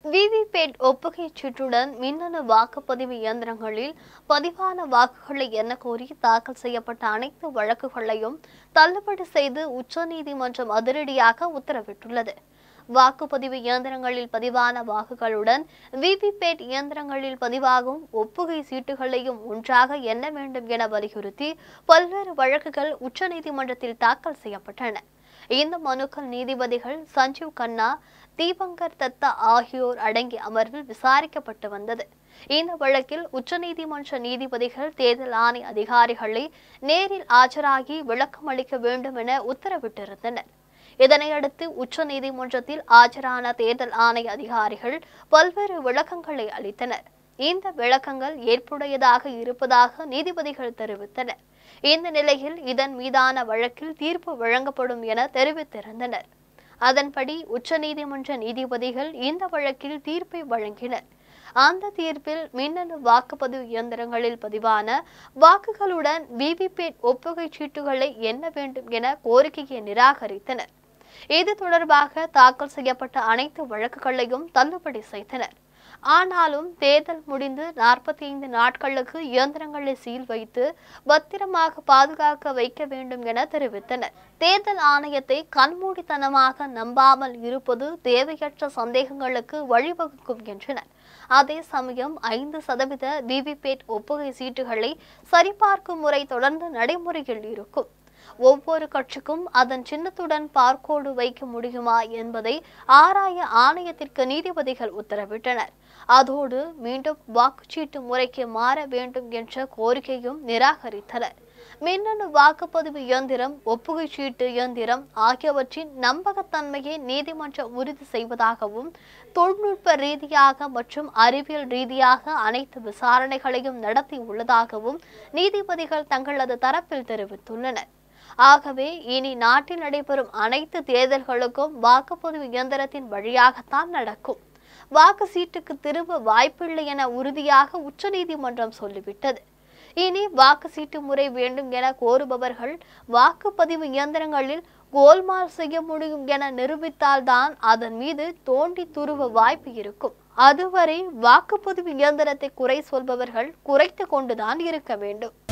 VVPAT ஒப்புகைச் சீட்டுடன் மின்னணு வாக்குப்பதிவு இயந்திரங்களில் பதிவான வாக்குகளை எண்ண கோரி தாக்கல் செய்யப்பட்ட அனைத்து வழக்குகளையும் தள்ளுபடி செய்து உச்சநீதிமன்றம் அதிரடியாக உத்தரவிட்டுள்ளது வாக்குப்பதிவு இயந்திரங்களில் பதிவான வாக்குகளுடன் விவிபேட் இயந்திரங்களில் பதிவாகும் ஒப்புகை சீட்டுகளையும் ஒன்றாக எண்ண வேண்டும் என வலியுறுத்தி பல்வேறு வழக்குகள் உச்சநீதிமன்றத்தில் தாக்கல் செய்யப்பட்டன இந்த மனுக்கள் நீதிபதிகள் சஞ்சீவ் கண்ணா தீபங்கர் தத்தா ஆகியோர் அடங்கிய அமர்வில் விசாரிக்கப்பட்டு வந்தது இந்த வழக்கில் உச்சநீதிமன்ற நீதிபதிகள் தேர்தல் ஆணைய அதிகாரிகளை நேரில் ஆஜராகி விளக்கம் அளிக்க வேண்டும் என உத்தரவிட்டிருந்தனர் இதனையடுத்து உச்ச நீதிமன்றத்தில் ஆஜரான தேர்தல் ஆணைய அதிகாரிகள் பல்வேறு விளக்கங்களை அளித்தனர் இந்த விளக்கங்கள் ஏற்புடையதாக இருப்பதாக நீதிபதிகள் தெரிவித்தனர் இந்த நிலையில் இதன் மீதான வழக்கில் தீர்ப்பு வழங்கப்படும் என தெரிவித்திருந்தனர் அதன்படி உச்சநீதிமன்ற நீதிபதிகள் இந்த வழக்கில் தீர்ப்பை வழங்கினர் அந்த தீர்ப்பில் மின்னணு வாக்குப்பதிவு இயந்திரங்களில் பதிவான வாக்குகளுடன் விவிபேட் ஒப்புகைச் சீட்டுகளை எண்ண வேண்டும் என கோரிக்கையை நிராகரித்தனர் இது தொடர்பாக தாக்கல் செய்யப்பட்ட அனைத்து வழக்குகளையும் தள்ளுபடி செய்தனர் ஆனாலும் தேர்தல் முடிந்து நாற்பத்தி ஐந்து நாட்களுக்கு இயந்திரங்களை சீல் வைத்து பத்திரமாக பாதுகாக்க வைக்க வேண்டும் என தெரிவித்தனர் தேர்தல் ஆணையத்தை கண்மூடித்தனமாக நம்பாமல் இருப்பது தேவையற்ற சந்தேகங்களுக்கு வழிவகுக்கும் என்றனர் அதே சமயம் ஐந்து சதவீத விவிபேட் ஒப்புகை சீட்டுகளை சரிபார்க்கும் முறை தொடர்ந்து நடைமுறையில் இருக்கும் ஒவ்வொரு கட்சிக்கும் அதன் சின்னத்துடன் பார்க்கோடு வைக்க முடியுமா என்பதை ஆராய ஆணையத்திற்கு நீதிபதிகள் உத்தரவிட்டனர் அதோடு மீண்டும் வாக்குச்சீட்டு முறைக்கு மாற வேண்டும் என்ற கோரிக்கையும் நிராகரித்தனர் மின்னணு வாக்குப்பதிவு இயந்திரம் ஒப்புகை சீட்டு இயந்திரம் ஆகியவற்றின் நம்பகத்தன்மையை நீதிமன்றம் உறுதி செய்வதாகவும் தொழில்நுட்ப ரீதியாக மற்றும் அறிவியல் ரீதியாக அனைத்து விசாரணைகளையும் நடத்தி உள்ளதாகவும் நீதிபதிகள் தங்களது தரப்பில் தெரிவித்துள்ளனர் ஆகவே இனி நாட்டில் நடைபெறும் அனைத்து தேர்தல்களுக்கும் வாக்குப்பதிவு இயந்திரத்தின் வழியாகத்தான் நடக்கும் வாக்கு சீட்டுக்கு திரும்ப வாய்ப்பில்லை என உறுதியாக உச்சநீதிமன்றம் சொல்லிவிட்டது இனி வாக்கு சீட்டு முறை வேண்டும் என கோருபவர்கள் வாக்குப்பதிவு இயந்திரங்களில் கோல்மால் செய்ய முடியும் என நிரூபித்தால்தான் அதன் மீது தோண்டி துருவ வாய்ப்பு இருக்கும் அதுவரை வாக்குப்பதிவு இயந்திரத்தை குறை சொல்பவர்கள் குறைத்து கொண்டுதான் இருக்க வேண்டும்